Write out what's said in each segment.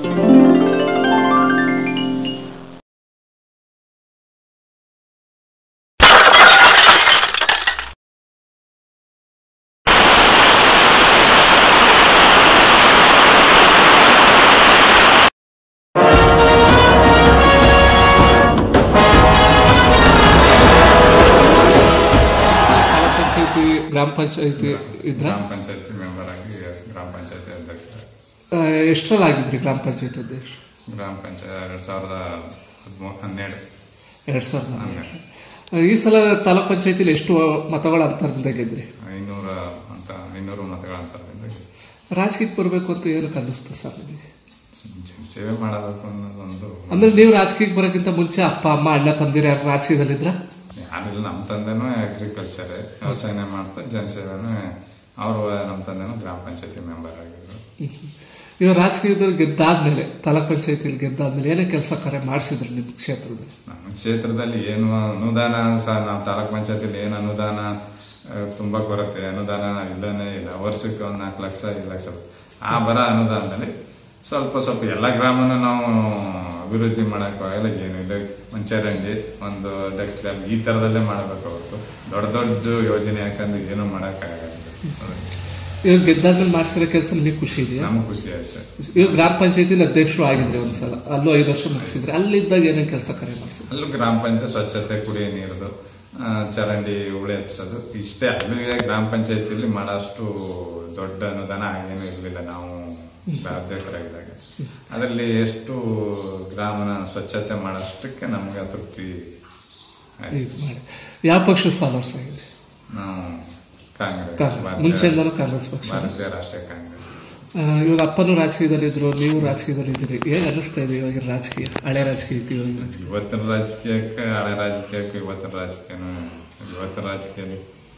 ತಾಲೂಕ್ ಪಂಚಾಯತಿ ಗ್ರಾಮ ಪಂಚಾಯತಿ ಇದ್ರ ಗ್ರಾಮ ಪಂಚಾಯತಿ ಮೆಂಬರ್ ಆಗಿ ಗ್ರಾಮ ಪಂಚಾಯತಿ ಅಧ್ಯಕ್ಷ ಎಷ್ಟರಲ್ಲಿ ಆಗಿದ್ರಿ ಗ್ರಾಮ ಪಂಚಾಯತಿ ಅಧ್ಯಕ್ಷ ಗ್ರಾಮ ಪಂಚಾಯತ್ ಎರಡ್ ಸಾವಿರದ ಹದಿಮೂರು ಹನ್ನೆರಡು ಎರಡ್ ಸಾವಿರದ ಹನ್ನೆರಡು. ಈ ಸಲ ತಾಲೂಕ್ ಪಂಚಾಯತಿಲಿ ಎಷ್ಟು ಮತಗಳ ಅಂತರದಿಂದ ಗೆದ್ರಿ ಐನೂರ ಅಂತ ಐನೂರು ಮತಗಳ ಅಂತರದಿಂದ ರಾಜಕೀಯಕ್ಕೆ ಬರಬೇಕು ಅಂತ ಏನಕ್ಕೆ ಅನ್ನಿಸ್ತು ಸರ್ ನಿಮಗೆ ಜನ ಸೇವೆ ಮಾಡಬೇಕು ಅನ್ನೋದೊಂದು ಅಂದ್ರೆ ನೀವು ರಾಜಕೀಯಕ್ಕೆ ಬರೋಕ್ಕಿಂತ ಮುಂಚೆ ಅಪ್ಪ ಅಮ್ಮ ಅಣ್ಣ ತಂದಿರ ಯಾರು ರಾಜಕೀಯದಲ್ಲಿದ್ರ ಯಾರಿಲ್ಲ ನಮ್ಮ ತಂದೆನೂ ಅಗ್ರಿಕಲ್ಚರ್ ವ್ಯವಸಾಯನೇ ಮಾಡ್ತಾ ಜನಸೇವೆನೇ ಅವರು ನಮ್ಮ ತಂದೆನೂ ಗ್ರಾಮ ಪಂಚಾಯತಿ ಮೆಂಬರ್ ಆಗಿದ್ರು ಇವಾಗ ರಾಜಕೀಯದಲ್ಲಿ ಗೆದ್ದಾದ್ಮೇಲೆ ತಾಲೂಕ್ ಪಂಚಾಯತಿಲಿ ಗೆದ್ದಾದ್ಮೇಲೆ ಏನೇ ಕೆಲಸ ಕಾರ್ಯ ಮಾಡಿಸಿದ್ರು ನಿಮ್ಮ ಕ್ಷೇತ್ರದಲ್ಲಿ ನಮ್ಮ ಕ್ಷೇತ್ರದಲ್ಲಿ ಏನು ಅನುದಾನ ಸಹ ನಾವು ತಾಲೂಕ್ ಪಂಚಾಯತಿಲಿ ಏನು ಅನುದಾನ ಆ, ತುಂಬಾ ಕೊರತೆ ಅನುದಾನ ಇಲ್ಲನೇ ಇಲ್ಲ ವರ್ಷಕ್ಕೆ ಒಂದು ನಾಲ್ಕು ಲಕ್ಷ ಐದು ಲಕ್ಷ ಆ ಬರ ಅನುದಾನದಲ್ಲಿ ಸ್ವಲ್ಪ ಸ್ವಲ್ಪ ಎಲ್ಲ ಗ್ರಾಮನ ನಾವು ಅಭಿವೃದ್ಧಿ ಮಾಡೋಕ್ಕಾಗಲ್ಲ ಏನು ಇಲ್ಲ ಒಂದು ಚರಂಡಿ ಒಂದು ಡೆಸ್ಕ್ ಲ್ಯಾಬ್ ಈ ಥರದಲ್ಲೇ ಮಾಡಬೇಕು ಹೊರತು ದೊಡ್ಡ ದೊಡ್ಡ ಯೋಜನೆ ಯಾಕಂದ್ರೆ ಏನೂ ಮಾಡೋಕ್ಕಾಗಲ್ಲ ಇವಾಗ ಗೆದ್ದಾದ್ಮೇಲೆ ಮಾಡಿಸಿರೋ ಕೆಲಸ ನಿಮಗೆ ಖುಷಿ ಇದೆಯಾ ನಮ್ಗೆ ಖುಷಿ ಆಯ್ತು ಇವಾಗ ಗ್ರಾಮ ಪಂಚಾಯತಿಲಿ ಅಧ್ಯಕ್ಷರು ಆಗಿದ್ರಿ ಒಂದ್ಸಲ ಅಲ್ಲೂ ಐದು ವರ್ಷ ಮುಗಿಸಿದ್ರಿ ಅಲ್ಲಿದ್ದಾಗ ಏನೇನು ಕೆಲಸ ಕಾರ್ಯ ಮಾಡಿಸಿದ್ರಿ ಅಲ್ಲೂ ಗ್ರಾಮ ಪಂಚಾಯತ್ ಸ್ವಚ್ಛತೆ ಕುಡಿಯೋ ನೀರದು ಆ, ಚರಂಡಿ ಉಳಿ ಹಚ್ಚೋದು ಇಷ್ಟೇ ಅಲ್ಲಿಗೆ ಗ್ರಾಮ ಪಂಚಾಯತಿಲಿ ಮಾಡೋಷ್ಟು ದೊಡ್ಡ ಅನುದಾನ ಏನು ಇರಲಿಲ್ಲ ನಾವು ಅಧ್ಯಕ್ಷರಾಗಿದ್ದಾಗ ಅದರಲ್ಲಿ ಎಷ್ಟು ಗ್ರಾಮನ ಸ್ವಚ್ಛತೆ ಮಾಡೋಷ್ಟಕ್ಕೆ ನಮ್ಗೆ ತೃಪ್ತಿ ಆಯ್ತು. ಇದು ಮಾಡಿ ಯಾವ ಪಕ್ಷದ ಫಾಲೋವರ್ಸ್ ಆಗಿದೆ ನಾವು ಕಾಂಗ್ರೆಸ್ ಕಾಂಗ್ರೆಸ್ ಭಾರತೀಯ- ಮುಂಚೆಯಿಂದಲೂ ಕಾಂಗ್ರೆಸ್ ಪಕ್ಷ ಭಾರತೀಯ ರಾಷ್ಟ್ರೀಯ ಕಾಂಗ್ರೆಸ್ ಆ, ಇವಾಗ ಅಪ್ಪನೂ ರಾಜಕೀಯದಲ್ಲಿದ್ರು ನೀವು ರಾಜಕೀಯದಲ್ಲಿದ್ದೀರಿ ಹೇಗೆ ಅನ್ನಿಸ್ತಾ ಇದೆ ಇವಾಗ ರಾಜಕೀಯ ಹಳೆ ರಾಜಕೀಯಕ್ಕೆ ಇವಾಗ ರಾಜಕೀಯ ಇವತ್ತಿನ ರಾಜಕೀಯಕ್ಕೆ ಹಳೆ ರಾಜಕೀಯಕ್ಕೆ ಇವತ್ತಿನ ರಾಜಕೀಯನೂ ಇವತ್ತಿನ ರಾಜಕೀಯದಲ್ಲಿ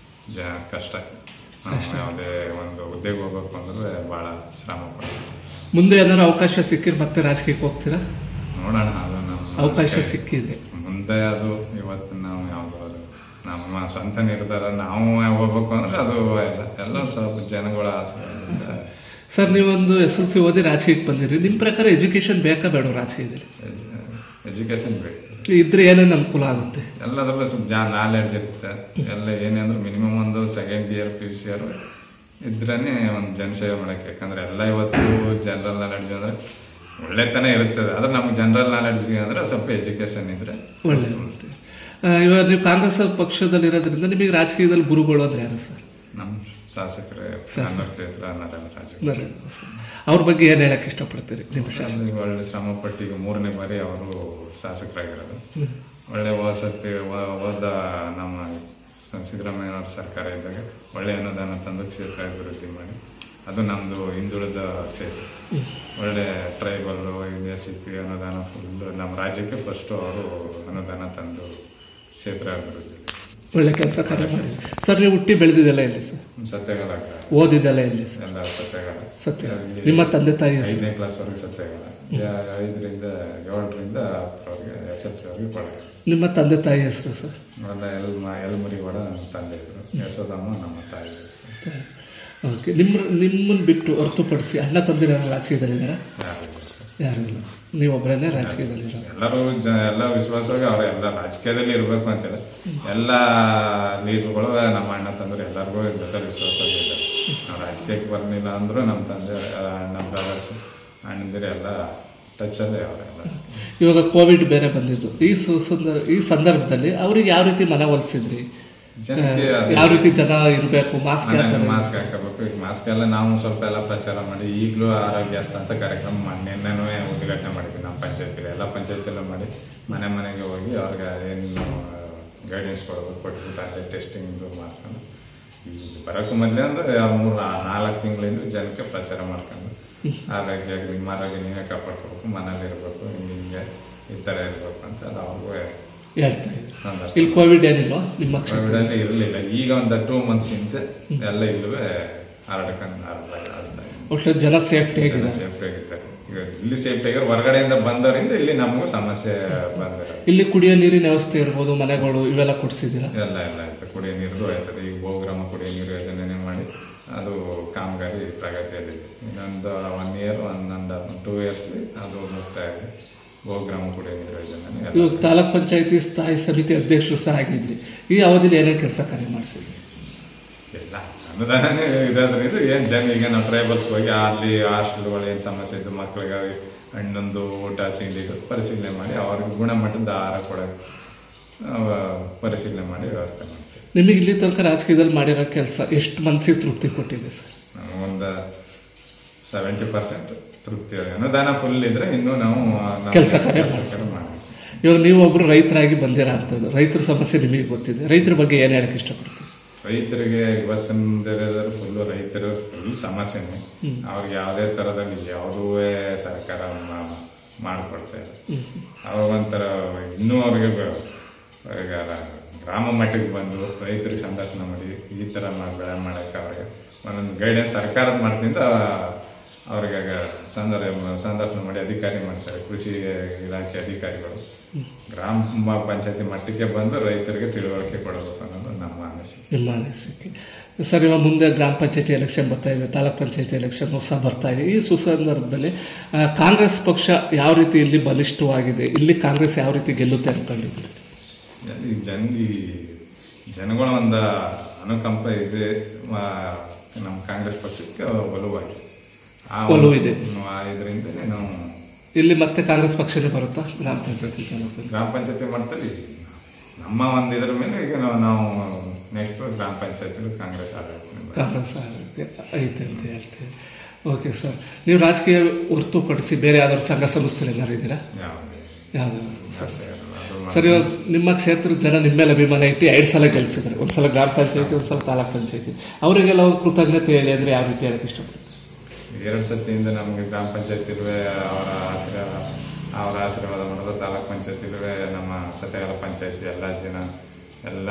ಜ ಕಷ್ಟ ನಾವು ಯಾವುದೇ ಒಂದು ಹುದ್ದೆಗೆ ಹೋಗ್ಬೇಕು ಅಂದ್ರೆ ಬಹಳ ಶ್ರಮ ಪಡ್ತೀವಿ ಮುಂದೆ ಏನಾದ್ರು ಅವಕಾಶ ಸಿಕ್ಕಿದ್ರೆ ಮತ್ತೆ ರಾಜಕೀಯಕ್ಕೆ ಹೋಗ್ತೀರಾ ನೋಡೋಣ ಅದು ನಮ್ಮ ಅವಕಾಶ ಕೈ- ಸಿಕ್ಕಿದೆ ಮುಂದೆ ಅದು ಇವತ್ತು ನಾವು ಯಾವುದು ಅದು ನಮ್ಮ ಸ್ವಂತ ನಿರ್ಧಾರ ನಾವು ಹೋಗ್ಬೇಕು ಅಂದ್ರೆ ಅದು ಇಲ್ಲ ಎಲ್ಲ ಸ್ವಲ್ಪ ಜನಗಳ ಆಸೆ ಇರುತ್ತೆ. ಸರ್ ನೀವೊಂದು ಎಸ್ ಎಲ್ ಸಿ ಓದಿ ರಾಜಕೀಯಕ್ಕೆ ಬಂದಿರಿ ನಿಮ್ಮ ಪ್ರಕಾರ ಎಜುಕೇಶನ್ ಬೇಕಾ ಬೇಡ ರಾಜಕೀಯದಲ್ಲಿ ಎಜು- ಎಜುಕೇಶನ್ ಬೇಕು ಇದ್ರೆ ಏನೇನು ಅನುಕೂಲ ಆಗುತ್ತೆ ಎಲ್ಲದರಲ್ಲೂ ಸ್ವಲ್ಪ ಜಾ ನಾಲೆಡ್ಜ್ ಇರುತ್ತೆ ಎಲ್ಲ ಏನೇ ಅಂದ್ರೆ ಮಿನಿಮಮ್ ಒಂದು second year P U C year ಇದ್ರೇನೆ ಒಂದು ಜನಸೇವೆ ಮಾಡಕ್ಕೆ ಯಾಕಂದ್ರೆ ಎಲ್ಲ ಇವತ್ತು ಜನರಲ್ ನಾಲೆಡ್ಜ್ ಅಂದ್ರೆ ಒಳ್ಳೆತನ ಇರ್ತದೆ ಆದ್ರೆ ನಮ್ಗೆ ಜನರಲ್ ನಾಲೆಡ್ಜ್ ಅಂದ್ರೆ ಸ್ವಲ್ಪ ಎಜುಕೇಶನ್ ಇದ್ರೆ ಒಳ್ಳೆಯದಂತೆ ಇವಾಗ ನೀವು ಕಾಂಗ್ರೆಸ್ ಪಕ್ಷದಲ್ಲಿ ಇರೋದ್ರಿಂದ ನಿಮಗೆ ರಾಜಕೀಯದಲ್ಲಿ ಗುರುಗಳು ಅಂದ್ರೆ ಯಾರು ಸರ್ ನಮ್ಮ ಶಾಸಕರೇ ನನ್ನ ಕ್ಷೇತ್ರ ನರೇಂದ್ರ ರಾಜು ನರೇಂದ್ರ ಸರ್ ಅವ್ರ ಬಗ್ಗೆ ಏನ್ ಹೇಳಕ್ ಇಷ್ಟಪಡ್ತೀರಿ ನಿಮ್ಮ ಶಾಸಕ ಅಲ್ಲಿ ಒಳ್ಳೆ ಶ್ರಮ ಪಟ್ಟು ಈಗ ಮೂರನೇ ಬಾರಿ ಅವರು ಶಾಸಕರಾಗಿರೋದು ಒಳ್ಳೆ ವಸತಿ ವ- ಹೋದ ನಮ್ಮ ಸಿದ್ದರಾಮಯ್ಯ ಅವ್ರ ಸರ್ಕಾರ ಇದ್ದಾಗ ಒಳ್ಳೆ ಅನುದಾನ ತಂದು ಕ್ಷೇತ್ರ ಅಭಿವೃದ್ಧಿ ಮಾಡಿ ಅದು ನಮ್ದು ಹಿಂದುಳಿದ ಕ್ಷೇತ್ರ ಒಳ್ಳೆ ಟ್ರೈಬಲ್ ಎಸ್ ಸಿ ಪಿ ಅನುದಾನ ಫುಲ್ ನಮ್ಮ ರಾಜ್ಯಕ್ಕೆ ಫಸ್ಟ್ ಅವರು ಅನುದಾನ ತಂದು ಕ್ಷೇತ್ರ ಅಭಿವೃದ್ಧಿ ಒಳ್ಳೆ ಕೆಲಸ ಕಾರ್ಯ ಮಾಡಿ ಸರ್ ನೀವು ಹುಟ್ಟಿ ಬೆಳೆದಿದ್ದೆಲ್ಲ ಎಲ್ಲಿ ಸರ್ ಸತ್ಯಗಾಲ ಓದಿದ್ದೆಲ್ಲ ಎಲ್ಲಿ ಸರ್ ಎಲ್ಲ ಸತ್ಯಗಾಲ ಸತ್ಯ ಇಲ್ಲಿ ನಿಮ್ಮ ತಂದೆ ತಾಯಿ ಹೆಸರು? ಐದನೇ ಕ್ಲಾಸ್ ವರೆಗೆ ಸತ್ಯಗಾಲ ಯಾ- ಐದರಿಂದ ಏಳರಿಂದ ಹತ್ತರವರೆಗೆ ಎಸ್ ಎಲ್ ಸಿ ವರೆಗೆ ಪಡೆದ ನಿಮ್ಮ ತಂದೆ ತಾಯಿ ಹೆಸರು ಸರ್ ಅವೆಲ್ಲ ಎಲ್ ಎಲ್ಮರಿ ಕೂಡ ನಮ್ಮ ತಂದೆ ಇದ್ರು ಯಶೋದಮ್ಮ ನಮ್ಮ ತಾಯಿ ಹೆಸರು ಓಕೆ ನಿಮ್ಮ ನಿಮ್ಮನ್ನು ಬಿಟ್ಟು ಹೊರತುಪಡಿಸಿ ಅಣ್ಣ ತಂದಿರ ರಾಜಕೀಯದಲ್ಲಿದ್ದಾರಾ ಯಾರು ಇಲ್ಲ ಸರ್. ಯಾರು ಇಲ್ಲ ನೀವೊಬ್ಬರನ್ನೇ ರಾಜಕೀಯದಲ್ಲಿರೋ ಎಲ್ಲರೂ ಜ ಎಲ್ಲ ವಿಶ್ವಾಸವಾಗಿ ಅವ್ರ ಎಲ್ಲ ರಾಜಕೀಯದಲ್ಲಿ ಇರ್ಬೇಕು ಅಂತಿಲ್ಲ ಎಲ್ಲ ಲೀಡರ್ಗಳು ನಮ್ಮ ಅಣ್ಣ ತಂದ್ರೆ ಎಲ್ಲರಿಗೂ ಜೊತೆ ವಿಶ್ವಾಸವಾಗಿ ಇದ್ದಾರೆ ನಾವು ರಾಜಕೀಯಕ್ಕೆ ಬರ್ಲಿಲ್ಲ ಅಂದ್ರೂ ನಮ್ಮ ತಂದೆ ಆ, ನಮ್ಮ ಬ್ರದರ್ಸ್ ಅಣ್ಣಂದಿರು ಎಲ್ಲ ಟಚಲ್ಲೇ ಅವರೆಲ್ಲ ಇವಾಗ ಕೋವಿಡ್ ಬೇರೆ ಬಂದಿದ್ದು ಈ ಸು- ಸಂದರ್ಭ ಈ ಸಂದರ್ಭದಲ್ಲಿ ಅವ್ರಿಗೆ ಯಾವ ರೀತಿ ಮನ ಒಲಿಸಿದ್ರಿ ಜನಕ್ಕೆ ಅದು- ಯಾವ ರೀತಿ ಜನ ಇರಬೇಕು ಮಾಸ್ಕ್ ಮನೆಯಲ್ಲಿ ಮಾಸ್ಕ್ ಹಾಕಬೇಕು ಈಗ ಮಾಸ್ಕ್ ಎಲ್ಲ ನಾವು ಸ್ವಲ್ಪ ಎಲ್ಲ ಪ್ರಚಾರ ಮಾಡಿ ಈಗಲೂ ಆರೋಗ್ಯಸ್ಥ ಅಂತ ಕಾರ್ಯಕ್ರಮ ನಿನ್ನೆನೂ ಉದ್ಘಾಟನೆ ಮಾಡಿದ್ವಿ ನಮ್ಮ ಪಂಚಾಯತಿಲಿ ಎಲ್ಲ ಪಂಚಾಯತಿಲ್ಲ ಮಾಡಿ ಮನೆ ಮನೆಗೆ ಹೋಗಿ ಅವ್ರಿಗೆ ಏನು ಗೈಡೆನ್ಸ್ ಕೊಡಬೇಕು ಕೊಟ್ಬಿಟ್ಟು ಅಲ್ಲೇ ಟೆಸ್ಟಿಂಗ್ ಮಾಡ್ಕೊಂಡು ಈಗ ಬರೋಕ್ಕೂ ಮೊದಲೇ ಅಂದ್ರೆ ಮೂರು ನಾಲ್ಕು ತಿಂಗಳಿಂದ ಜನಕ್ಕೆ ಪ್ರಚಾರ ಮಾಡ್ಕೊಂಡು ಆರೋಗ್ಯ ನಿಮ್ಮ ಆರೋಗ್ಯ ನೀವೇ ಕಾಪಾಡ್ಕೋಬೇಕು ಮನೇಲಿ ಇರಬೇಕು ಹಿಂಗೆ ಹಿಂಗೆ ಈ ಥರ ಇರಬೇಕು ಅಂತ ಅದು ಅವ್ರಿಗೂ ಹೇಳ್ತಾ ಇದ್ರು. ಸಂದರ್ಶ ಇಲ್ಲಿ ಕೋವಿಡ್ ಏನಿಲ್ವಾ ನಿಮ್ಮ ಕ್ಷೇತ್ರ ಕೋವಿಡ್ ಇರಲಿಲ್ಲ ಈಗ ಒಂದು ಟೂ ಮಂತ್ಸ್ ಹಿಂದೆ ಎಲ್ಲ ಇಲ್ಲವೇ ಹರಡ್ಕೊಂಡು ಹರಡ್ತಾ ಇದೆ. ಒಟ್ಟು ಜನ ಸೇಫ್ಟಿ ಜನ ಆಗಿದೆ ಸೇಫ್ಟಿ ಆಗಿದ್ದಾರೆ ಈಗ ಇಲ್ಲಿ ಸೇಫ್ಟಿ ಆಗಿರೋ ಹೊರಗಡೆಯಿಂದ ಬಂದವರಿಂದ ಇಲ್ಲಿ ನಮಗೂ ಸಮಸ್ಯೆ ಬಂದಿರೋದು ಇಲ್ಲಿ ಕುಡಿಯೋ ನೀರಿನ ವ್ಯವಸ್ಥೆ ಇರ್ಬೋದು ಮನೆಗಳು ಇವೆಲ್ಲ ಕೊಡ್ಸಿದ್ದೀರಾ ಎಲ್ಲ ಎಲ್ಲ ಆಯ್ತು ಕುಡಿಯೋ ನೀರು ಆಯ್ತದೆ ಈಗ ಬಹುಗ್ರಾಮ ಕುಡಿಯೋ ನೀರು ಯೋಜನೆ ಮಾಡಿ ಅದು ಕಾಮಗಾರಿ ಪ್ರಗತಿಯಲ್ಲಿದೆ ಇನ್ನೊಂದು ಒನ್ ಇಯರ್ ಒಂದೊಂದು ಟೂ ಇಯರ್ಸ್ಲಿ ಅದು ಮುಕ್ತಾಯ ಆಗಿದೆ ಗೋಗ್ರಾಮ ಕುಡಿಯುವ ನೀರು ಯೋಜನೆ ಎಲ್ಲ ಇವಾಗ ತಾಲೂಕ್ ಪಂಚಾಯತಿ ಸ್ಥಾಯಿ ಸಮಿತಿ ಅಧ್ಯಕ್ಷರು ಸಹ ಆಗಿದ್ರಿ ಈ ಅವಧಿಲಿ ಏನೇನು ಕೆಲಸ ಕಾರ್ಯ ಮಾಡಿಸಿದ್ರಿ ಇಲ್ಲ ಅನುದಾನನೇ ಇರೋದ್ರಿಂದ ಏನ್ ಜನ ಈಗ ನಾವು ಟ್ರೈಬಲ್ಸ್ ಹೋಗಿ ಅಲ್ಲಿ ಹಾಸ್ಟೆಲ್ಗಳು ಏನ್ ಸಮಸ್ಯೆ ಇದ್ದು ಮಕ್ಕಳಿಗೆ ಹಣ್ಣೊಂದು ಊಟ ತಿಂಡಿದು ಪರಿಶೀಲನೆ ಮಾಡಿ ಅವ್ರಿಗೆ ಗುಣಮಟ್ಟದ ಆಹಾರ ಕೊಡಕ್ಕೆ ನಾವು ಪರಿಶೀಲನೆ ಮಾಡಿ ವ್ಯವಸ್ಥೆ ಮಾಡ್ತೀವಿ ನಿಮಗೆ ಇಲ್ಲಿ ತನಕ ರಾಜಕೀಯದಲ್ಲಿ ಮಾಡಿರೋ ಕೆಲಸ ಎಷ್ಟು ಮನಸ್ಸಿಗೆ ತೃಪ್ತಿ ಕೊಟ್ಟಿದೆ ಸರ್ ನಮಗೊಂದು ಸೆವೆಂಟಿ ಪರ್ಸೆಂಟ್ ತೃಪ್ತಿ ಅನುದಾನ ಫುಲ್ ಇದ್ರೆ ಇನ್ನೂ ನಾವು ನಾವು ಕೆಲ್ಸ ಕಾರ್ಯ ಕೆಲ್ಸ ಕಾರ್ಯ ಮಾಡ್ತೀವಿ ಇವಾಗ ನೀವು ಒಬ್ರು ರೈತರಾಗಿ ಬಂದಿರೋ ಅಂಥದ್ದು ರೈತರ ಸಮಸ್ಯೆ ನಿಮಗೆ ಗೊತ್ತಿದೆ ರೈತರ ಬಗ್ಗೆ ಏನು ಹೇಳಕ್ ಇಷ್ಟಪಡ್ತೀವಿ ರೈತರಿಗೆ ಇವತ್ತಿನ ಫುಲ್ ರೈತರ ಫುಲ್ ಸಮಸ್ಯೆನೆ ಅವ್ರಿಗೆ ಯಾವುದೇ ತರದಲ್ಲಿ ಯಾವುದೂ ಸರ್ಕಾರ ಮಾ- ಮಾಡ್ಕೊಡ್ತಾ ಇಲ್ಲ ಅವಾಗ ಒಂಥರ ಇನ್ನೂ ಅವ್ರಿಗೆ ಬ- ಈಗ ಗ್ರಾಮ ಮಟ್ಟಕ್ಕೆ ಬಂದು ರೈತರಿಗೆ ಸಂದರ್ಶನ ಮಾಡಿ ಈ ತರ ಮಾ- ಬೆಳೆ ಮಾಡಕ್ಕೆ ಅವ್ರಿಗೆ ಒಂದೊಂದು ಗೈಡೆನ್ಸ್ ಸರ್ಕಾರದ ಮಟ್ಟದಿಂದ ಅವ್ರಿಗೆ ಸಂದರ್ ಸಂದರ್ಶನ ಮಾಡಿ ಅಧಿಕಾರಿ ಮಾಡ್ತಾರೆ ಕೃಷಿ ಇಲಾಖೆ ಅಧಿಕಾರಿಗಳು ಗ್ರಾಮ ಪಂಚಾಯತಿ ಮಟ್ಟಕ್ಕೆ ಬಂದು ರೈತರಿಗೆ ತಿಳುವಳಿಕೆ ಕೊಡಬೇಕು ಅನ್ನೋದು ನಮ್ಮ ಅನಿಸಿಕೆ ನಿಮ್ಮ ಅನಿಸಿಕೆ ಸರ್ ಇವಾಗ ಮುಂದೆ ಗ್ರಾಮ ಪಂಚಾಯತಿ ಎಲೆಕ್ಷನ್ ಬರ್ತಾ ಇದೆ ತಾಲೂಕ್ ಪಂಚಾಯತಿ ಎಲೆಕ್ಷನ್ ಸಹ ಬರ್ತಾ ಇದೆ ಈ ಸುಸಂದರ್ಭದಲ್ಲಿ ಆ, ಕಾಂಗ್ರೆಸ್ ಪಕ್ಷ ಯಾವ ರೀತಿ ಇಲ್ಲಿ ಬಲಿಷ್ಠವಾಗಿದೆ ಇಲ್ಲಿ ಕಾಂಗ್ರೆಸ್ ಯಾವ ರೀತಿ ಗೆಲ್ಲುತ್ತೆ ಅನ್ಕೊಂಡಿದ್ದೀರಿ ಈ ಜನ ಈ ಜನಗಳ ಒಂದು ಅನುಕಂಪ ಇದೆ ಆ, ನಮ್ಮ ಕಾಂಗ್ರೆಸ್ ಪಕ್ಷಕ್ಕೆ ಒಲವಾಗಿ ಆ ಒಲವು ಇದೆ. ಇದರಿಂದ ನಾವು ಇಲ್ಲಿ ಮತ್ತೆ ಕಾಂಗ್ರೆಸ್ ಪಕ್ಷನೇ ಬರುತ್ತಾ ಗ್ರಾಮ ಪಂಚಾಯತಿ ತಾಲೂಕು ಗ್ರಾಮ ಪಂಚಾಯತಿ ಮಟ್ಟದಲ್ಲಿ ನಮ್ಮ ಒಂದು ಇದ್ರ ಮೇಲೆ ಈಗ ನಾವು ನಾವು ನೆಕ್ಸ್ಟ್ ಗ್ರಾಮ ಪಂಚಾಯತಿ ಕಾಂಗ್ರೆಸ್ ಆಡಳಿತ ಕಾಂಗ್ರೆಸ್ ಆಡಳಿತ ಐತೆ ಅಂತ ಹೇಳ್ತೀವಿ ಓಕೆ ಸರ್ ನೀವು ರಾಜಕೀಯ ಹೊರತುಪಡಿಸಿ ಬೇರೆ ಯಾವ್ದಾದ್ರು ಸಂಘ ಸಂಸ್ಥೆಗಳು ಏನಾರು ಇದ್ದೀರಾ ಯಾವುದೇ ಯಾವ್ದು ಅದು ಸರ್ ಇವಾಗ ನಿಮ್ಮ ಕ್ಷೇತ್ರದ ಜನ ನಿಮ್ಮ ಮೇಲೆ ಅಭಿಮಾನ ಇಟ್ಟು ಎರಡು ಸಲ ಗೆಲ್ಸಿದ್ದಾರೆ ಒಂದ್ಸಲ ಗ್ರಾಮ ಪಂಚಾಯತಿ ಒಂದ್ಸಲ ತಾಲೂಕ್ ಪಂಚಾಯತಿ ಅವರಿಗೆಲ್ಲ ಒಂದು ಕೃತಜ್ಞತೆ ಹೇಳಿ ಅಂದ್ರೆ ಯಾವ ರೀತಿ ಹೇಳಕ್ ಇಷ್ಟಪಡ್ತೀನಿ ಎರಡು ಸತಿಯಿಂದ ನಮಗೆ ಗ್ರಾಮ ಪಂಚಾಯತ್ ಇರುವೆ ಅವರ ಆಶೀರ್ವಾದ ಅವರ ಆಶೀರ್ವಾದ ಮಾಡೋದು ತಾಲೂಕ್ ಪಂಚಾಯತ್ ಇರುವೆ ನಮ್ಮ ಸತ್ಯಗಾಲ ಪಂಚಾಯತಿ ಎಲ್ಲ ಜನ ಎಲ್ಲ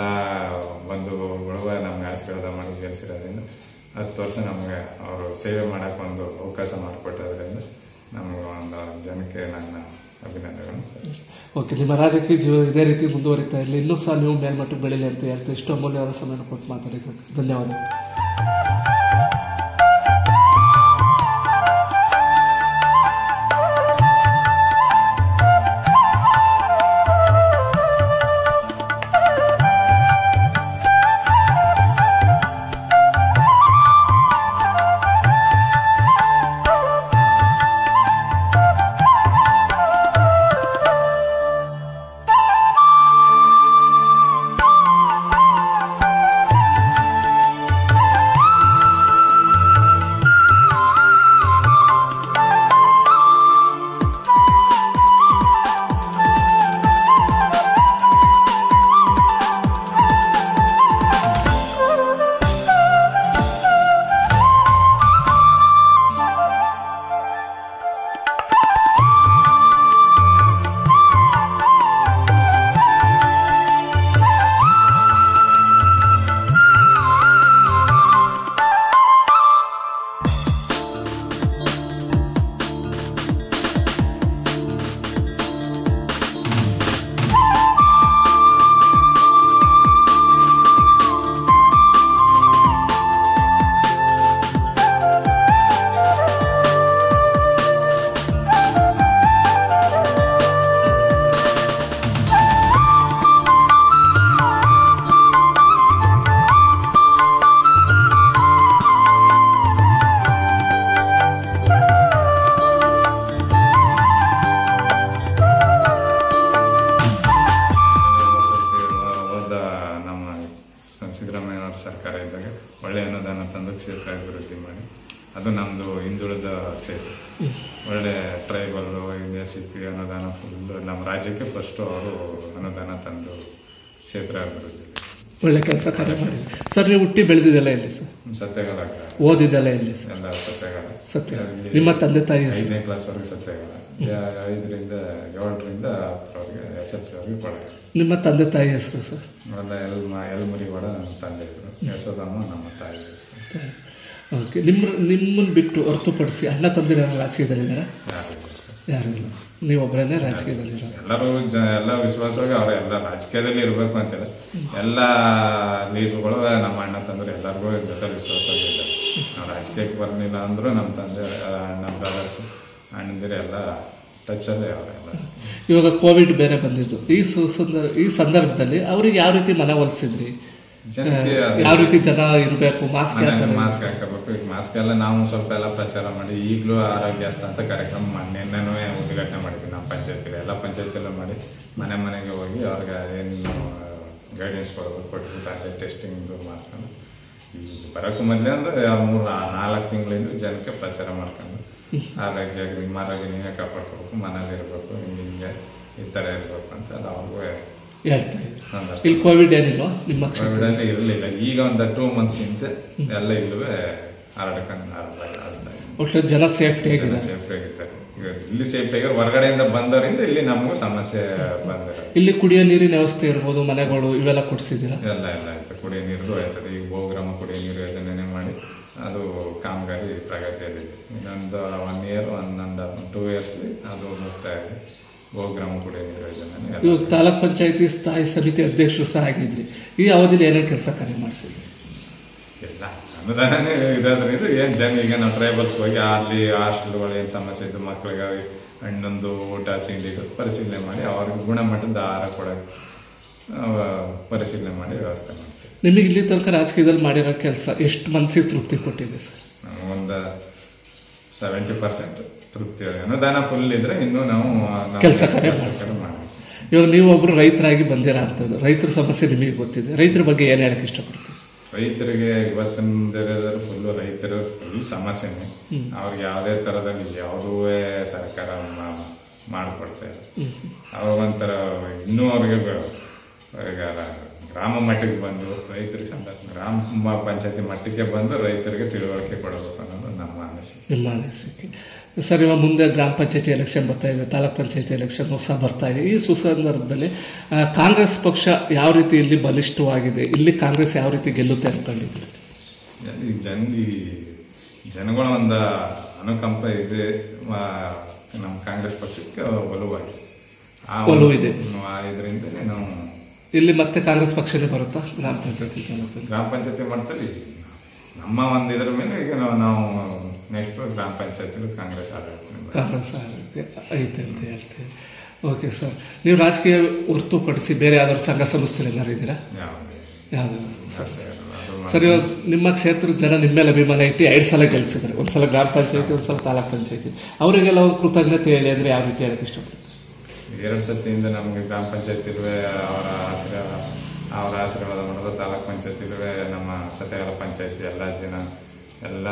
ಬಂಧುಗಳು ನಮ್ಗೆ ಆಶೀರ್ವಾದ ಮಾಡಿ ಗೆಲ್ಸಿರೋದ್ರಿಂದ ಹತ್ತು ವರ್ಷ ನಮಗೆ ಅವರು ಸೇವೆ ಮಾಡಕ್ಕೆ ಒಂದು ಅವಕಾಶ ಮಾಡಿಕೊಟ್ಟೋದ್ರಿಂದ ನಮಗೆ ಒಂದು ಜನಕ್ಕೆ ನನ್ನ ಅಭಿನಂದನೆಗಳನ್ನು ತಿಳಿಸ್ತೀನಿ. ಓಕೆ ನಿಮ್ಮ ರಾಜಕೀಯ ಜೀವನ ಇದೇ ರೀತಿ ಮುಂದುವರಿತಾ ಇರಲಿ ಇನ್ನೂ ಸಹ ನೀವು ಮೇಲ್ಮಟ್ಟಕ್ಕೆ ಬೆಳೀಲಿ ಅಂತ ಹೇಳ್ತೀವಿ ಇಷ್ಟು ಅಮೂಲ್ಯವಾದ ಸಮಯ ಕೊಟ್ಟು ಮಾತಾಡಿದ್ದಕ್ಕೆ ಧನ್ಯವಾದ ಹೋದ ನಮ್ಮ ಸಿದ್ದರಾಮಯ್ಯನವ್ರ ಸರ್ಕಾರ ಇದ್ದಾಗ ಒಳ್ಳೆ ಅನುದಾನ ತಂದು ಕ್ಷೇತ್ರ ಅಭಿವೃದ್ಧಿ ಮಾಡಿ ಅದು ನಮ್ದು ಹಿಂದುಳಿದ ಕ್ಷೇತ್ರ ಒಳ್ಳೆ ಟ್ರೈಬಲ್ ಎಸ್ ಸಿ ಪಿ ಅನುದಾನ ಫುಲ್ ನಮ್ಮ ರಾಜ್ಯಕ್ಕೆ ಫಸ್ಟ್ ಅವರು ಅನುದಾನ ತಂದು ಕ್ಷೇತ್ರ ಅಭಿವೃದ್ಧಿ ಒಳ್ಳೆ ಕೆಲಸ ಕಾರ್ಯ ಮಾಡಿ ಸರ್ ನೀವು ಹುಟ್ಟಿ ಬೆಳೆದಿದ್ದೆಲ್ಲ ಇಲ್ಲಿ ಸರ್ ಸತ್ಯಗಾಲ ಓದಿದ್ದೆಲ್ಲ ಇಲ್ಲಿ ಸರ್ ಎಲ್ಲ ಸತ್ಯಗಾಲ ಸತ್ಯ ಇಲ್ಲಿ ನಿಮ್ಮ ತಂದೆ ತಾಯಿ ಹೆಸರು? ಐದನೇ ಕ್ಲಾಸ್ ವರೆಗೆ ಸತ್ಯಗಾಲ ಯಾ- ಐದರಿಂದ ಏಳರಿಂದ ಹತ್ತರವರೆಗೆ ಎಸ್ ಎಲ್ ಸಿ ವರೆಗೆ ಕೊಡಗ ನಿಮ್ಮ ತಂದೆ ತಾಯಿ ಹೆಸರು ಸರ್ ಅವೆಲ್ಲ ಎಲ್ಮ ಎಲ್ಮುರಿಗೌಡ ನಮ್ಮ ತಂದೆ ಇದ್ರು ಯಶೋದಮ್ಮ ನಮ್ಮ ತಾಯಿ ಹೆಸರು. ಓಕೆ ನಿಮ್ಮ ನಿಮ್ಮನ್ನು ಬಿಟ್ಟು ಹೊರತುಪಡಿಸಿ ಅಣ್ಣ ತಂದಿರ ರಾಜಕೀಯದಲ್ಲಿದ್ದಾರಾ ಯಾರು ಇಲ್ಲ ಸರ್. ಯಾರು ಇಲ್ಲ ನೀವೊಬ್ಬರನ್ನೇ ರಾಜಕೀಯದಲ್ಲಿರೋ ಎಲ್ಲರೂ ಜ ಎಲ್ಲ ವಿಶ್ವಾಸವಾಗಿ ಅವ್ರ ಎಲ್ಲ ರಾಜಕೀಯದಲ್ಲಿ ಇರ್ಬೇಕು ಅಂತಿಲ್ಲ ಎಲ್ಲ ಲೀಡರ್ಗಳು ನಮ್ಮ ಅಣ್ಣ ತಂದ್ರೆ ಎಲ್ಲರಿಗೂ ಜೊತೆ ವಿಶ್ವಾಸವಾಗಿ ಇದ್ದಾರೆ ರಾಜಕೀಯಕ್ಕೆ ಬರಲಿಲ್ಲ ಅಂದ್ರೂ ನಮ್ಮ ತಂದೆ ಆ, ನಮ್ಮ ಬ್ರದರ್ಸ್ ಅಣ್ಣಂದಿರು ಎಲ್ಲ ಟಚಲ್ಲೇ ಅವರೆಲ್ಲ ಇವಾಗ ಕೋವಿಡ್ ಬೇರೆ ಬಂದಿದ್ದು ಈ ಸು- ಸಂದರ್ಭ ಈ ಸಂದರ್ಭದಲ್ಲಿ ಅವ್ರಿಗೆ ಯಾವ ರೀತಿ ಮನ ಒಲಿಸಿದ್ರಿ ಜನಕ್ಕೆ ಅದು- ಯಾವ ರೀತಿ ಜನ ಇರಬೇಕು ಮಾಸ್ಕ್ ಮನೆಯಲ್ಲಿ ಮಾಸ್ಕ್ ಹಾಕಬೇಕು ಈಗ ಮಾಸ್ಕ್ ಎಲ್ಲ ನಾವು ಸ್ವಲ್ಪ ಎಲ್ಲ ಪ್ರಚಾರ ಮಾಡಿ ಈಗಲೂ ಆರೋಗ್ಯಸ್ಥ ಅಂತ ಕಾರ್ಯಕ್ರಮ ಮಾಡಿ ನಿನ್ನೆನೂ ಉದ್ಘಾಟನೆ ಮಾಡಿದ್ವಿ ನಮ್ಮ ಪಂಚಾಯತಿಲಿ ಎಲ್ಲ ಪಂಚಾಯತಿಲೂ ಮಾಡಿ ಮನೆ ಮನೆಗೆ ಹೋಗಿ ಅವ್ರಿಗೆ ಏನು ಗೈಡೆನ್ಸ್ ಕೊಡಬೇಕು ಕೊಟ್ಬಿಟ್ಟು ಅಲ್ಲೇ ಟೆಸ್ಟಿಂಗ್ ಮಾಡ್ಕೊಂಡು ಈಗ ಬರೋಕ್ಕೂ ಮೊದಲೇ ಒಂದು ಮೂರು ನಾಲ್ಕು ತಿಂಗಳಿಂದ ಜನಕ್ಕೆ ಪ್ರಚಾರ ಮಾಡ್ಕೊಂಡು ಆರೋಗ್ಯ ನಿಮ್ಮ ಆರೋಗ್ಯ ನೀವೇ ಕಾಪಾಡ್ಕೋಬೇಕು ಮನೇಲಿ ಇರಬೇಕು ಹಿಂಗೆ ಹಿಂಗೆ ಈ ಥರ ಇರಬೇಕು ಅಂತ ಅದು ಅವ್ರಿಗೂ ಹೇಳ್ತಾ ಇದ್ರು ಸಂದರ್ಶ ಇಲ್ಲಿ ಕೋವಿಡ್ ಏನಿಲ್ವಾ ನಿಮ್ಮ ಕ್ಷೇತ್ರ ಕೋವಿಡ್ ಅಲ್ಲಿ ಇರಲಿಲ್ಲ ಈಗ ಒಂದು ಟೂ ಮಂತ್ಸ್ ಹಿಂದೆ ಎಲ್ಲ ಇಲ್ಲವೇ ಹರಡ್ಕೊಂಡು ಹರಡ್ತಾ ಹರಡ್ತಾ ಇದೆ. ಒಟ್ಟು ಜನ ಸೇಫ್ಟಿ ಜನ ಆಗಿದೆ ಸೇಫ್ಟಿ ಆಗಿದ್ದಾರೆ ಈಗ ಇಲ್ಲಿ ಸೇಫ್ಟಿ ಆಗಿರೋ ಹೊರಗಡೆಯಿಂದ ಬಂದವರಿಂದ ಇಲ್ಲಿ ನಮಗೂ ಸಮಸ್ಯೆ ಬಂದಿರೋದು ಇಲ್ಲಿ ಕುಡಿಯೋ ನೀರಿನ ವ್ಯವಸ್ಥೆ ಇರ್ಬೋದು ಮನೆಗಳು ಇವೆಲ್ಲ ಕೊಡ್ಸಿದ್ದೀರಾ ಎಲ್ಲ ಎಲ್ಲ ಆಯ್ತು ಕುಡಿಯೋ ನೀರು ಆಯ್ತದೆ ಈಗ ಬಹುಗ್ರಾಮ ಕುಡಿಯೋ ನೀರು ಯೋಜನೆ ಮಾಡಿ ಅದು ಕಾಮಗಾರಿ ಪ್ರಗತಿಯಲ್ಲಿದೆ ಇನ್ನೊಂದು ಒನ್ ಇಯರ್ ಒಂದೊಂದು ಟೂ ಇಯರ್ಸ್ಲಿ ಅದು ಮುಕ್ತಾಯ ಆಗಿದೆ ಬಹುಗ್ರಾಮ ಕುಡಿಯೋ ನೀರು ಯೋಜನೆ ಇವಾಗ ತಾಲೂಕ್ ಪಂಚಾಯತಿ ಸ್ಥಾಯಿ ಸಮಿತಿ ಅಧ್ಯಕ್ಷರು ಸಹ ಆಗಿದ್ರಿ ಈ ಅವಧಿಲಿ ಏನೇನು ಕೆಲಸ ಕಾರ್ಯ ಮಾಡಿಸಿದ್ರಿ ಎಲ್ಲ ಅನುದಾನನೇ ಇರೋದ್ರಿಂದ ಏನ್ ಜನ ಈಗ ನಾವು ಟ್ರೈಬಲ್ಸ್ ಹೋಗಿ ಅಲ್ಲಿ ಹಾಸ್ಟೆಲ್ಗಳು ಏನ್ ಸಮಸ್ಯೆ ಇದ್ದು ಮಕ್ಕಳಿಗೆ ಹಣ್ಣೊಂದು ಊಟ ತಿಂಡಿಗಳು ಪರಿಶೀಲನೆ ಮಾಡಿ ಅವ್ರಿಗೆ ಗುಣಮಟ್ಟದ ಆಹಾರ ಕೊಡಕ್ಕೆ ನಾವು ಪರಿಶೀಲನೆ ಮಾಡಿ ವ್ಯವಸ್ಥೆ ಮಾಡ್ತೀವಿ ನಿಮಗೆ ಇಲ್ಲಿ ತನಕ ರಾಜಕೀಯದಲ್ಲಿ ಮಾಡಿರೋ ಕೆಲಸ ಎಷ್ಟು ಮನಸ್ಸಿಗೆ ತೃಪ್ತಿ ಕೊಟ್ಟಿದೆ ಸರ್ ನಮಗೊಂದು ಸೆವೆಂಟಿ ಪರ್ಸೆಂಟ್ ತೃಪ್ತಿ ಅನುದಾನ ಫುಲ್ ಇದ್ರೆ ಇನ್ನೂ ನಾವು ನಾವು ಕೆಲ್ಸ ಕಾರ್ಯ ಕೆಲ್ಸ ಕಾರ್ಯ ಮಾಡ್ಬೇಕು ಇವಾಗ ನೀವು ಒಬ್ರು ರೈತರಾಗಿ ಬಂದಿರೋ ಅಂಥದ್ದು ರೈತರ ಸಮಸ್ಯೆ ನಿಮಗೆ ಗೊತ್ತಿದೆ ರೈತರ ಬಗ್ಗೆ ಏನು ಹೇಳಕ್ ಇಷ್ಟಪಡ್ತೀವಿ ರೈತರಿಗೆ ಇವತ್ತಿನ ದಿನದಲ್ಲಿ ಫುಲ್ ರೈತರ ಫುಲ್ ಸಮಸ್ಯೆನೆ ಅವ್ರಿಗೆ ಯಾವುದೇ ತರದಲ್ಲಿ ಯಾವುದೂ ಸರ್ಕಾರ ಮಾ- ಮಾಡ್ಕೊಡ್ತಾ ಇಲ್ಲ ಅವಾಗ ಒಂಥರ ಇನ್ನೂ ಅವ್ರಿಗೆ ಬ- ಈಗ ಗ್ರಾಮ ಮಟ್ಟಕ್ಕೆ ಬಂದು ರೈತರಿಗೆ ಸಂಭಾಷಣೆ ಗ್ರಾಮ ಪಂಚಾಯತಿ ಮಟ್ಟಕ್ಕೆ ಬಂದು ರೈತರಿಗೆ ತಿಳುವಳಿಕೆ ಕೊಡಬೇಕು ಅನ್ನೋದು ನಮ್ಮ ಅನಿಸಿಕೆ ನಿಮ್ಮ ಅನಿಸಿಕೆ ಸರ್ ಇವಾಗ ಮುಂದೆ ಗ್ರಾಮ ಪಂಚಾಯತಿ ಎಲೆಕ್ಷನ್ ಬರ್ತಾ ಇದೆ ತಾಲೂಕ್ ಪಂಚಾಯತಿ ಎಲೆಕ್ಷನ್ ಸಹ ಬರ್ತಾ ಇದೆ ಈ ಸುಸಂದರ್ಭದಲ್ಲಿ ಆ, ಕಾಂಗ್ರೆಸ್ ಪಕ್ಷ ಯಾವ ರೀತಿ ಇಲ್ಲಿ ಬಲಿಷ್ಠವಾಗಿದೆ ಇಲ್ಲಿ ಕಾಂಗ್ರೆಸ್ ಯಾವ ರೀತಿ ಗೆಲ್ಲುತ್ತೆ ಅನ್ಕೊಂಡಿದ್ದೀರಿ ಈ ಜನ ಈ ಜನಗಳ ಒಂದು ಅನುಕಂಪ ಇದೆ ಆ, ನಮ್ಮ ಕಾಂಗ್ರೆಸ್ ಪಕ್ಷಕ್ಕೆ ಒಲವಾಗಿ ಆ ಒಲವು ಇದೆ. ಇದರಿಂದ ನಾವು ಇಲ್ಲಿ ಮತ್ತೆ ಕಾಂಗ್ರೆಸ್ ಪಕ್ಷನೇ ಬರುತ್ತಾ ಗ್ರಾಮ ಪಂಚಾಯತಿ ತಾಲೂಕು ಗ್ರಾಮ ಪಂಚಾಯತಿ ಮಾಡ್ತೀವಿ ನಮ್ಮ ಒಂದು ಇದ್ರ ಮೇಲೆ ಈಗ ನಾವು ನಾವು ನೆಕ್ಸ್ಟ್ ಗ್ರಾಮ ಪಂಚಾಯತಿ ಕಾಂಗ್ರೆಸ್ ಆಡಳಿತ ಕಾಂಗ್ರೆಸ್ ಆಗುತ್ತೆ ಐತೆ ಅಂತ ಹೇಳ್ತೀವಿ ಓಕೆ ಸರ್ ನೀವು ರಾಜಕೀಯ ಹೊರತುಪಡಿಸಿ ಬೇರೆ ಯಾವ್ದಾದ್ರು ಸಂಘ ಸಂಸ್ಥೆಯಲ್ಲಿ ಏನಾರು ಇದ್ದೀರಾ ಯಾವುದೇ ಯಾವುದು ಅದು ಸರ್ ಇವಾಗ ನಿಮ್ಮ ಕ್ಷೇತ್ರದ ಜನ ನಿಮ್ಮ ಮೇಲೆ ಅಭಿಮಾನ ಇಟ್ಟು ಎರಡು ಸಲ ಗೆಲ್ಸಿದ್ದಾರೆ ಒಂದ್ಸಲ ಗ್ರಾಮ ಪಂಚಾಯತಿ ಒಂದ್ಸಲ ತಾಲೂಕ್ ಪಂಚಾಯತಿ ಅವರಿಗೆಲ್ಲ ಒಂದು ಕೃತಜ್ಞತೆ ಹೇಳಿ ಅಂದ್ರೆ ಯಾವ ರೀತಿ ಹೇಳಕ್ ಇಷ್ಟಪಡ್ತೀನಿ ಎರಡು ಸತಿಯಿಂದ ನಮಗೆ ಗ್ರಾಮ ಪಂಚಾಯತ್ ಇರುವೆ ಅವರ ಆಶೀರ್ವಾದ ಅವರ ಆಶೀರ್ವಾದ ಮಾಡೋದು ತಾಲೂಕ್ ಪಂಚಾಯತ್ ಇರುವೆ ನಮ್ಮ ಸತ್ಯಗಾಲ ಪಂಚಾಯತಿ ಎಲ್ಲ ಜನ ಎಲ್ಲ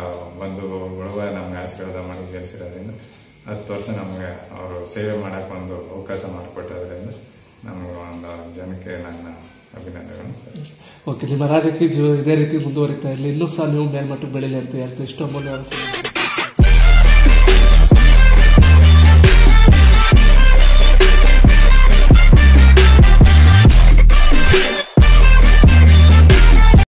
ಬಂಧುಗಳು ನಮ್ಗೆ ಆಶೀರ್ವಾದ ಮಾಡಿ ಗೆಲ್ಸಿರೋದ್ರಿಂದ ಹತ್ತು ವರ್ಷ ನಮಗೆ ಅವರು ಸೇವೆ ಮಾಡಕ್ಕೆ ಒಂದು ಅವಕಾಶ ಮಾಡಿಕೊಟ್ಟೋದ್ರಿಂದ ನಮಗೆ ಒಂದು ಜನಕ್ಕೆ ನನ್ನ ಅಭಿನಂದನೆಗಳು ಓಕೆ ನಿಮ್ಮ ರಾಜಕೀಯ ಜೀವನ ಇದೇ ರೀತಿ ಮುಂದುವರಿತಾ ಇರಲಿ ಇನ್ನೂ ಸಹ ನೀವು ಮೇಲ್ಮಟ್ಟಕ್ಕೆ ಬೆಳೀಲಿ ಅಂತ ಹೇಳ್ತೀವಿ ಇಷ್ಟು ಅಮೂಲ್ಯವಾದ ಸಮಯ